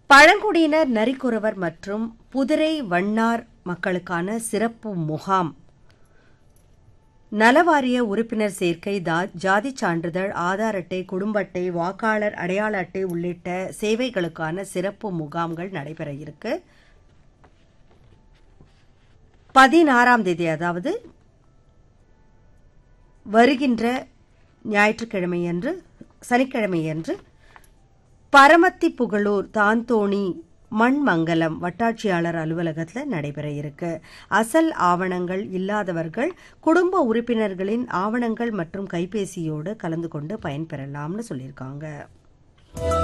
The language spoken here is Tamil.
பழங்குடியினர் நரிக்குறவர் மற்றும் புதிரை வண்ணார் மக்களுக்கான சிறப்பு முகாம் நலவாரிய உறுப்பினர் சேர்க்கை தா- ஜாதிச் சான்றிதழ் ஆதார் அட்டை குடும்ப அட்டை வாக்காளர் அடையாள அட்டை உள்ளிட்ட சேவைகளுக்கான சிறப்பு முகாம்கள் நடைபெற இருக்கு பதினாறாம் தேதி அதாவது வருகின்ற ஞாயிற்றுக்கிழமையன்று சனிக்கிழமையன்று பரமத்தி புகழூர் தாந்தோணி மண்மங்கலம் வட்டாட்சியாளர் அலுவலகத்தில் நடைபெற இருக்கு அசல் ஆவணங்கள் இல்லாதவர்கள் குடும்ப உறுப்பினர்களின் ஆவணங்கள் மற்றும் கைபேசியோடு கலந்து கொண்டு பயன்பெறலாம்னு சொல்லியிருக்காங்க